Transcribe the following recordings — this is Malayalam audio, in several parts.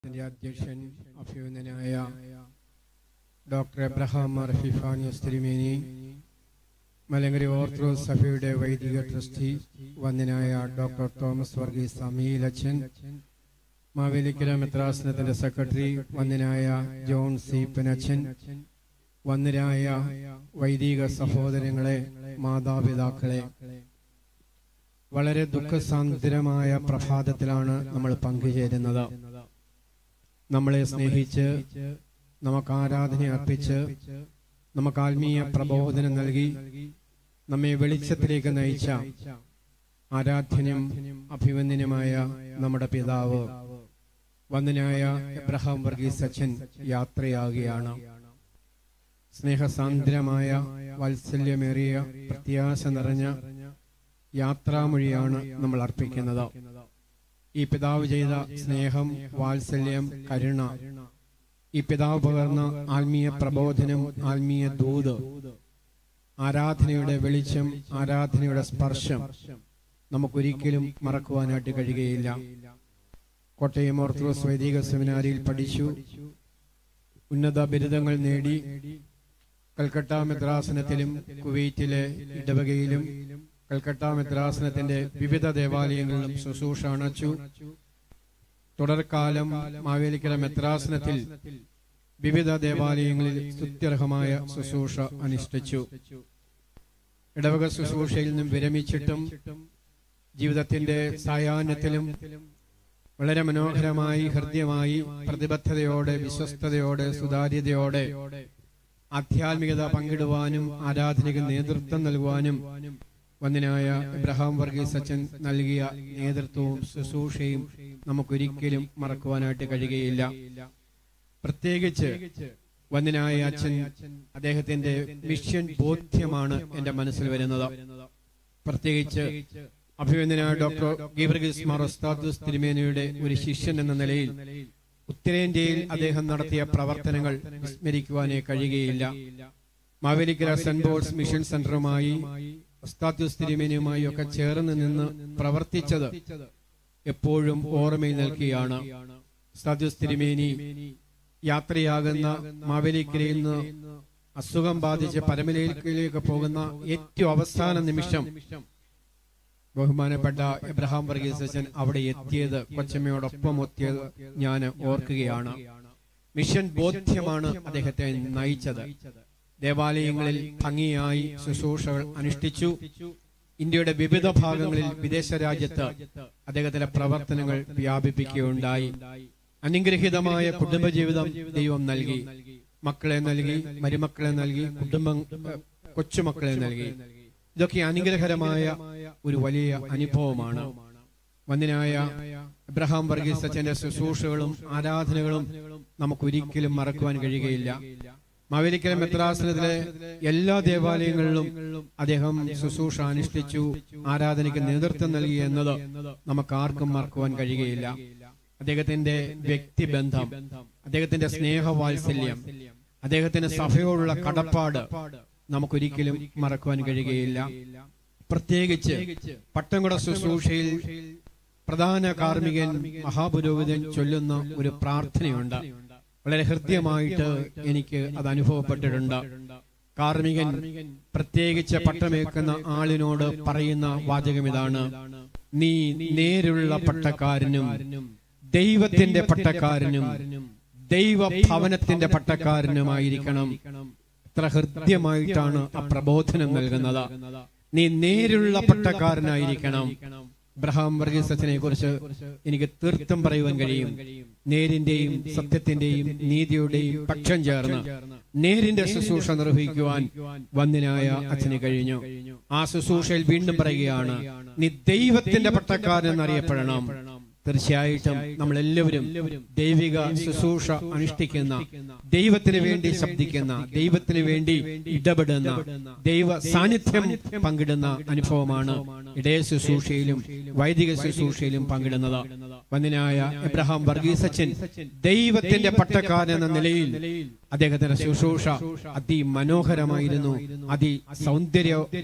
ഇതിന്റെ അധ്യക്ഷൻ അഭ്യുന്നനായ ഡോക്ടർ എബ്രഹാം റഫിഫാനിയസ് തിരുമേനി മലങ്കരി ഓർത്തഡോക്സ് സഭയുടെ വൈദിക ട്രസ്റ്റി വന്ദനായ ഡോക്ടർ തോമസ് വർഗീസ് അമീലച്ചൻ മാവേലിക്കര മെത്രാസനത്തിന്റെ സെക്രട്ടറി വന്ദനായ ജോൺ സി പനച്ചൻ വന്ദനായ വൈദിക സഹോദരങ്ങളെ മാതാപിതാക്കളെ വളരെ ദുഃഖസാന്ദ്രമായ പ്രഭാതത്തിലാണ് നമ്മൾ പങ്കുചേരുന്നത് നമ്മളെ സ്നേഹിച്ച് നമുക്ക് ആരാധന അർപ്പിച്ച് നമുക്ക് ആത്മീയ പ്രബോധനം നൽകി നമ്മെ വെളിച്ചത്തിലേക്ക് നയിച്ച ആരാധ്യനും അഭിവന്ദനുമായ നമ്മുടെ പിതാവ് വന്ദനായ എബ്രഹാം വർഗീസ് അച്ഛൻ യാത്രയാകുകയാണ് സ്നേഹസാന്ദ്രമായ വാത്സല്യമേറിയ പ്രത്യാശ നിറഞ്ഞ യാത്രാമൊഴിയാണ് നമ്മൾ അർപ്പിക്കുന്നത് ഈ പിതാവ് ചെയ്ത സ്നേഹം വാത്സല്യം കരുണ ഈ പിതാവ് പകർന്ന ആത്മീയ പ്രബോധനം ആത്മീയ ദൂത് ആരാധനയുടെ വെളിച്ചം ആരാധനയുടെ സ്പർശം നമുക്കൊരിക്കലും മറക്കുവാനായിട്ട് കഴിയുകയില്ല കോട്ടയം ഓർത്തഡോക്സ് വൈദിക സെമിനാരിയിൽ പഠിച്ചു ഉന്നത ബിരുദങ്ങൾ നേടി കൽക്കട്ട മെത്രാസനത്തിലും കുവൈറ്റിലെ ഇടവകയിലും കൽക്കട്ട മെത്രാസനത്തിന്റെ വിവിധ ദേവാലയങ്ങളിലും ശുശ്രൂഷ അണച്ചു തുടർക്കാലം മാവേലിക്കര മെത്രാസനത്തിൽ വിവിധ ദേവാലയങ്ങളിൽ സ്തുത്യർഹമായ ശുശ്രൂഷ അനുഷ്ഠിച്ചു ഇടവക ശുശ്രൂഷയിൽ നിന്നും വിരമിച്ചിട്ടും ജീവിതത്തിന്റെ സായാഹ്നത്തിലും വളരെ മനോഹരമായി ഹൃദ്യമായി പ്രതിബദ്ധതയോടെ വിശ്വസ്തയോടെ സുതാര്യതയോടെ ആധ്യാത്മികത പങ്കിടുവാനും ആരാധനയ്ക്ക് നേതൃത്വം നൽകുവാനും വന്ദനായ ഇബ്രഹാം വർഗീസ് അച്ഛൻ നൽകിയ നേതൃത്വവും ശുശ്രൂഷയും നമുക്കൊരിക്കലും മറക്കുവാനായിട്ട് കഴിയുകയില്ല പ്രത്യേകിച്ച് വന്ദനായ അച്ഛൻ അദ്ദേഹത്തിന്റെ മിഷൻ ബോധ്യമാണ് എന്റെ മനസ്സിൽ വരുന്നത് പ്രത്യേകിച്ച് അഭിവന്ദനായ ഡോക്ടർ ഗീവർഗീസ് മാറോസ്താദുസ് തിരുമേനയുടെ ഒരു ശിഷ്യൻ എന്ന നിലയിൽ ഉത്തരേന്ത്യയിൽ അദ്ദേഹം നടത്തിയ പ്രവർത്തനങ്ങൾ വിസ്മരിക്കുവാനേ കഴിയുകയില്ല മാവേലിക്കര സെന്റ് പോൾസ് മിഷൻ സെന്ററുമായി ഉസ്താദുസ് തിരുമേനിയുമായി ഒക്കെ ചേർന്ന് നിന്ന് പ്രവർത്തിച്ചത് എപ്പോഴും ഓർമ്മയിൽ നിൽക്കുകയാണ് ഉസ്താദുസ് തിരുമേനി യാത്രയാകുന്ന മാവേലിക്കരയിൽ നിന്ന് അസുഖം ബാധിച്ച് പരമലയിലേക്ക് പോകുന്ന ഏറ്റവും അവസാന നിമിഷം ബഹുമാനപ്പെട്ട എബ്രഹാം വർഗീസ് അച്ഛൻ അവിടെ എത്തിയത് കൊച്ചമ്മയോടൊപ്പം എത്തിയത് ഞാൻ ഓർക്കുകയാണ് മിഷൻ ബോധ്യമാണ് അദ്ദേഹത്തെ നയിച്ചത് ദേവാലയങ്ങളിൽ ഭംഗിയായി ശുശ്രൂഷകൾ അനുഷ്ഠിച്ചു ഇന്ത്യയുടെ വിവിധ ഭാഗങ്ങളിൽ വിദേശ രാജ്യത്ത് അദ്ദേഹത്തിന്റെ പ്രവർത്തനങ്ങൾ വ്യാപിപ്പിക്കുകയുണ്ടായി അനുഗ്രഹീതമായ കുടുംബജീവിതം ദൈവം നൽകി മക്കളെ നൽകി മരുമക്കളെ നൽകി കുടുംബം കൊച്ചുമക്കളെ നൽകി ഇതൊക്കെ അനുഗ്രഹകരമായ ഒരു വലിയ അനുഭവമാണ് വന്ദനായ എബ്രഹാം വർഗീസ് അച്ഛന്റെ ശുശ്രൂഷകളും ആരാധനകളും നമുക്ക് ഒരിക്കലും മറക്കുവാൻ കഴിയുകയില്ല മാവേലിക്കര മെത്രാസനത്തിലെ എല്ലാ ദേവാലയങ്ങളിലും അദ്ദേഹം ശുശ്രൂഷ അനുഷ്ഠിച്ചു ആരാധനയ്ക്ക് നേതൃത്വം നൽകി എന്നത് നമുക്ക് ആർക്കും മറക്കുവാൻ കഴിയുകയില്ല അദ്ദേഹത്തിന്റെ വ്യക്തിബന്ധം അദ്ദേഹത്തിന്റെ സ്നേഹവാത്സല്യം അദ്ദേഹത്തിന്റെ സഭയോടുള്ള കടപ്പാട് നമുക്കൊരിക്കലും മറക്കുവാൻ കഴിയുകയില്ല പ്രത്യേകിച്ച് പട്ടംകുട ശുശ്രൂഷയിൽ പ്രധാന കാർമ്മികൻ മഹാപുരോഹിതൻ ചൊല്ലുന്ന ഒരു പ്രാർത്ഥനയുണ്ട് വളരെ ഹൃദ്യമായിട്ട് എനിക്ക് അത് അനുഭവപ്പെട്ടിട്ടുണ്ട് കാർമ്മികൻ പ്രത്യേകിച്ച് പട്ടമേക്കുന്ന ആളിനോട് പറയുന്ന വാചകം ഇതാണ് നീ നേരുള്ള പട്ടക്കാരനും ദൈവത്തിന്റെ പട്ടക്കാരനും ദൈവഭവനത്തിന്റെ പട്ടക്കാരനുമായിരിക്കണം എത്ര ഹൃദ്യമായിട്ടാണ് ആ പ്രബോധനം നൽകുന്നത് നീ നേരുള്ള പട്ടക്കാരനായിരിക്കണം ഇബ്രഹാം വർഗീസത്തിനെ കുറിച്ച് എനിക്ക് തീർത്തും പറയുവാൻ കഴിയും നേരിന്റെയും സത്യത്തിന്റെയും നീതിയുടെയും പക്ഷം ചേർന്ന് നേരിന്റെ ശുശ്രൂഷ നിർവഹിക്കുവാൻ വന്ദനായ അച്ഛന് കഴിഞ്ഞു ആ ശുശ്രൂഷയിൽ വീണ്ടും പറയുകയാണ് നീ ദൈവത്തിന്റെ പട്ടക്കാരൻ എന്നറിയപ്പെടണം തീർച്ചയായിട്ടും നമ്മൾ എല്ലാവരും ദൈവിക ശുശ്രൂഷ അനുഷ്ഠിക്കുന്ന ദൈവത്തിന് വേണ്ടി ശബ്ദിക്കുന്ന ദൈവത്തിന് വേണ്ടി ഇടപെടുന്ന ദൈവ സാന്നിധ്യം പങ്കിടുന്ന അനുഭവമാണ് ഇടയ ശുശ്രൂഷയിലും വൈദിക ശുശ്രൂഷയിലും പങ്കിടുന്നത് വന്ദനായ എബ്രഹാം വർഗീസച്ചൻ ദൈവത്തിന്റെ പട്ടക്കാരൻ എന്ന നിലയിൽ അദ്ദേഹത്തിന്റെ ശുശ്രൂഷ അതിമനോഹരമായിരുന്നു അതി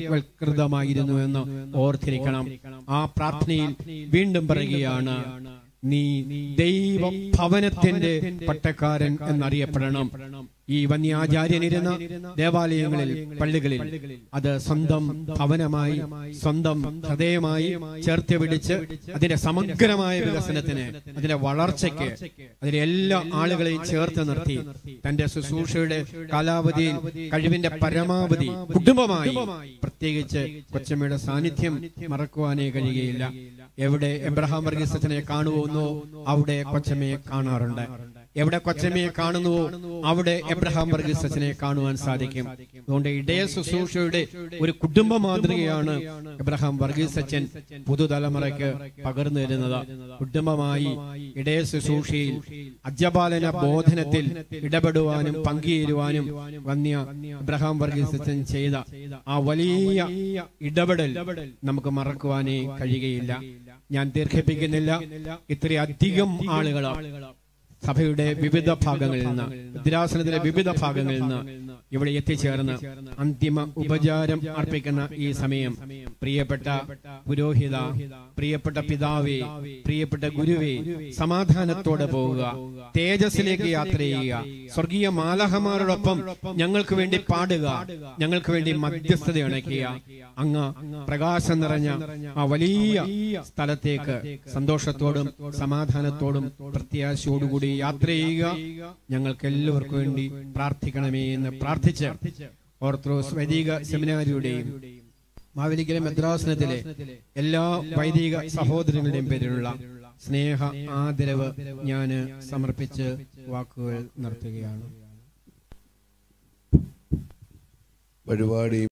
സൗന്ദര്യവൽകൃതമായിരുന്നു എന്ന് ഓർത്തിരിക്കണം ആ പ്രാർത്ഥനയിൽ വീണ്ടും പറയുകയാണ് നീ ദൈവ ഭവനത്തിന്റെ പട്ടക്കാരൻ എന്നറിയപ്പെടണം ഈ വന്യാചാര്യനിരുന്ന ദേവാലയങ്ങളിൽ പള്ളികളിൽ അത് സ്വന്തം ഭവനമായി സ്വന്തം ഹൃദയമായി ചേർത്ത് പിടിച്ച് അതിന്റെ സമഗ്രമായ വികസനത്തിന് അതിന്റെ വളർച്ചയ്ക്ക് അതിലെ എല്ലാ ആളുകളെയും ചേർത്ത് നിർത്തി തന്റെ ശുശ്രൂഷയുടെ കാലാവധിയിൽ കഴിവിന്റെ പരമാവധി കുടുംബമായി പ്രത്യേകിച്ച് കൊച്ചമ്മയുടെ സാന്നിധ്യം മറക്കുവാനേ കഴിയുകയില്ല എവിടെ എബ്രഹാം വർഗീസത്തിനെ കാണുവോന്നോ അവിടെ കൊച്ചമ്മയെ കാണാറുണ്ട് എവിടെ കൊച്ചമ്മയെ കാണുന്നുവോ അവിടെ എബ്രഹാം വർഗീസത്തിനെ കാണുവാൻ സാധിക്കും അതുകൊണ്ട് ഇടയ ശുശ്രൂഷയുടെ ഒരു കുടുംബ മാതൃകയാണ് എബ്രഹാം വർഗീസച്ചൻ പുതുതലമുറയ്ക്ക് പകർന്നു തരുന്നത് കുടുംബമായി ഇടയ ശുശ്രൂഷയിൽ അജപാലന ബോധനത്തിൽ ഇടപെടുവാനും പങ്കുചേരുവാനും വന്യ എബ്രഹാം വർഗീസച്ചൻ ചെയ്ത ആ വലിയ ഇടപെടൽ നമുക്ക് മറക്കുവാനേ കഴിയുകയില്ല ഞാൻ ദീർഘിപ്പിക്കുന്നില്ല ഇത്രയധികം ആളുകൾ സഭയുടെ വിവിധ ഭാഗങ്ങളിൽ നിന്ന് ഭദ്രാസനത്തിലെ വിവിധ ഭാഗങ്ങളിൽ നിന്ന് ഇവിടെ എത്തിച്ചേർന്ന് അന്തിമ ഉപചാരം അർപ്പിക്കുന്ന ഈ സമയം പ്രിയപ്പെട്ട പുരോഹിത പ്രിയപ്പെട്ട പിതാവേ പ്രിയപ്പെട്ട ഗുരുവേ സമാധാനത്തോടെ പോവുക തേജസ്സിലേക്ക് യാത്ര ചെയ്യുക സ്വർഗീയ മാലഹമാരോടൊപ്പം ഞങ്ങൾക്ക് വേണ്ടി പാടുക ഞങ്ങൾക്ക് വേണ്ടി മധ്യസ്ഥത അണയ്ക്കുക അങ്ങ് പ്രകാശം നിറഞ്ഞ ആ വലിയ സ്ഥലത്തേക്ക് സന്തോഷത്തോടും സമാധാനത്തോടും പ്രത്യാശയോടുകൂടി യാത്ര ചെയ്യുക ഞങ്ങൾക്ക് എല്ലാവർക്കും വേണ്ടി പ്രാർത്ഥിക്കണമേ എന്ന് പ്രാർത്ഥിച്ച് ഓർത്തഡോക്സ് വൈദിക സെമിനാരിയുടെയും മാവേലിക്കലെ മദ്രാസനത്തിലെ എല്ലാ വൈദിക സഹോദരങ്ങളുടെയും പേരിലുള്ള സ്നേഹ ആദരവ് ഞാൻ സമർപ്പിച്ച് വാക്കുകൾ നിർത്തുകയാണ് പരിപാടി